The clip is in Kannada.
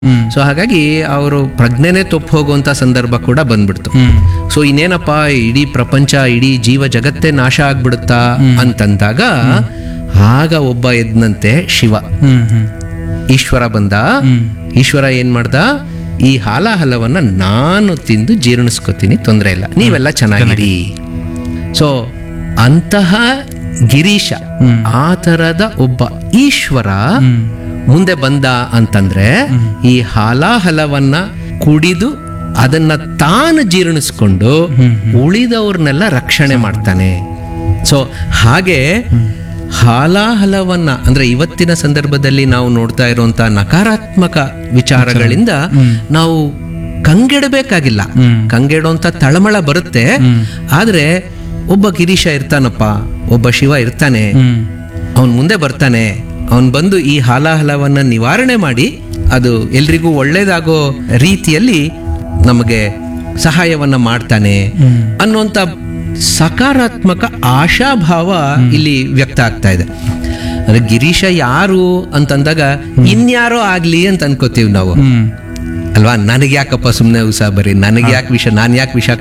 ಹ್ಮ್. ಸೊ ಹಾಗಾಗಿ ಅವರು ಪ್ರಜ್ಞೆನೇ ತಪ್ಪು ಹೋಗುವಂತ ಸಂದರ್ಭ ಕೂಡ ಬಂದ್ಬಿಡ್ತು ಹ್ಮ್ ಸೊ ಇನ್ನೇನಪ್ಪ ಇಡೀ ಪ್ರಪಂಚ ಇಡೀ ಜೀವ ಜಗತ್ತೇ ನಾಶ ಆಗ್ಬಿಡುತ್ತಾ ಅಂತಂದಾಗ ಆಗ ಒಬ್ಬ ಎದ್ನಂತೆ ಶಿವ ಹ್ಮ್ ಹ್ಮ್ ಈಶ್ವರ ಬಂದ ಈಶ್ವರ ಏನ್ ಮಾಡ್ದ ಈ ಹಾಲಾಹಲವನ್ನ ನಾನು ತಿಂದು ಜೀರ್ಣಿಸ್ಕೊತೀನಿ ತೊಂದರೆ ಇಲ್ಲ ನೀವೆಲ್ಲ ಚೆನ್ನಾಗಿರಿ ಸೊ ಅಂತಹ ಗಿರೀಶ ಆ ತರದ ಒಬ್ಬ ಈಶ್ವರ ಮುಂದೆ ಬಂದ ಅಂತಂದ್ರೆ ಈ ಹಾಲಾಹಲವನ್ನ ಕುಡಿದು ಅದನ್ನ ತಾನು ಜೀರ್ಣಿಸ್ಕೊಂಡು ಉಳಿದವ್ರನ್ನೆಲ್ಲ ರಕ್ಷಣೆ ಮಾಡ್ತಾನೆ ಸೊ ಹಾಗೆ ಹಾಲಾಹಲವನ್ನ ಅಂದ್ರೆ ಇವತ್ತಿನ ಸಂದರ್ಭದಲ್ಲಿ ನಾವು ನೋಡ್ತಾ ಇರುವಂತ ನಕಾರಾತ್ಮಕ ವಿಚಾರಗಳಿಂದ ನಾವು ಕಂಗೆಡಬೇಕಾಗಿಲ್ಲ ಕಂಗೆಡುವಂತ ತಳಮಳ ಬರುತ್ತೆ ಆದ್ರೆ ಒಬ್ಬ ಗಿರೀಶ ಇರ್ತಾನಪ್ಪ ಒಬ್ಬ ಶಿವ ಇರ್ತಾನೆ ಹ್ಮ್ ಅವನ್ ಮುಂದೆ ಬರ್ತಾನೆ ಅವನ್ ಬಂದು ಈ ಹಾಲಾಹಲವನ್ನ ನಿವಾರಣೆ ಮಾಡಿ ಅದು ಎಲ್ರಿಗೂ ಒಳ್ಳೇದಾಗೋ ರೀತಿಯಲ್ಲಿ ನಮಗೆ ಸಹಾಯವನ್ನ ಮಾಡ್ತಾನೆ ಅನ್ನುವಂತ ಸಕಾರಾತ್ಮಕ ಆಶಾಭಾವ ಇಲ್ಲಿ ವ್ಯಕ್ತ ಆಗ್ತಾ ಇದೆ ಅಂದ್ರೆ ಗಿರೀಶ ಯಾರು ಅಂತಂದಾಗ ಇನ್ಯಾರೋ ಆಗ್ಲಿ ಅಂತ ಅನ್ಕೋತೀವಿ ನಾವು ಹ್ಮ್ ಅಲ್ವಾ ನನಗೆ ಯಾಕಪ್ಪ ಸುಮ್ಮನೆ ಉಸಾ ಬರೀ ನನಗೆ ಯಾಕೆ ವಿಷ ನಾನು ಯಾಕೆ ವಿಷ